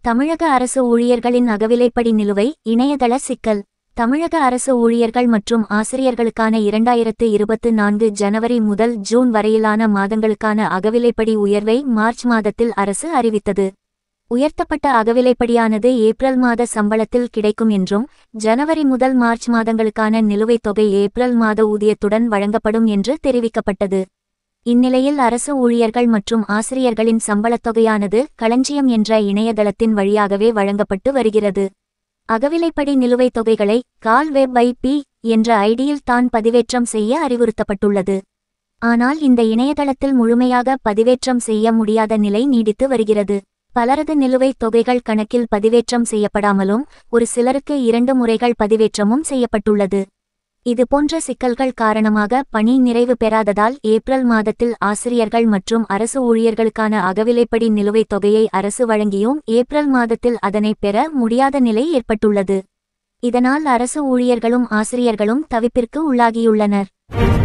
தமிழக அரசு ஊழியர்களின் அகவிலைப்படி நிலுவை இணையதள சிக்கல் தமிழக அரசு ஊழியர்கள் மற்றும் ஆசிரியர்களுக்கான இரண்டாயிரத்து இருபத்து நான்கு ஜனவரி முதல் ஜூன் வரையிலான மாதங்களுக்கான அகவிலைப்படி உயர்வை மார்ச் மாதத்தில் அரசு அறிவித்தது உயர்த்தப்பட்ட அகவிலைப்படியானது ஏப்ரல் மாத சம்பளத்தில் கிடைக்கும் என்றும் ஜனவரி முதல் மார்ச் மாதங்களுக்கான நிலுவைத் தொகை ஏப்ரல் மாத ஊதியத்துடன் வழங்கப்படும் என்று தெரிவிக்கப்பட்டது இந்நிலையில் அரசு ஊழியர்கள் மற்றும் ஆசிரியர்களின் சம்பளத் தொகையானது களஞ்சியம் என்ற இணையதளத்தின் வழியாகவே வழங்கப்பட்டு வருகிறது அகவிலைப்படி நிலுவைத் தொகைகளை கால் வெப் ஐபி என்ற ஐடியில் தான் பதிவேற்றம் செய்ய அறிவுறுத்தப்பட்டுள்ளது ஆனால் இந்த இணையதளத்தில் முழுமையாக பதிவேற்றம் செய்ய முடியாத நிலை நீடித்து வருகிறது பலரது நிலுவைத் தொகைகள் கணக்கில் பதிவேற்றம் செய்யப்படாமலும் ஒரு சிலருக்கு இரண்டு முறைகள் பதிவேற்றமும் செய்யப்பட்டுள்ளது இதுபோன்ற சிக்கல்கள் காரணமாக பணி நிறைவு பெறாததால் ஏப்ரல் மாதத்தில் ஆசிரியர்கள் மற்றும் அரசு ஊழியர்களுக்கான அகவிலைப்படி நிலுவைத் தொகையை அரசு வழங்கியும் ஏப்ரல் மாதத்தில் அதனை பெற முடியாத நிலை ஏற்பட்டுள்ளது இதனால் அரசு ஊழியர்களும் ஆசிரியர்களும் தவிப்பிற்கு உள்ளாகியுள்ளனர்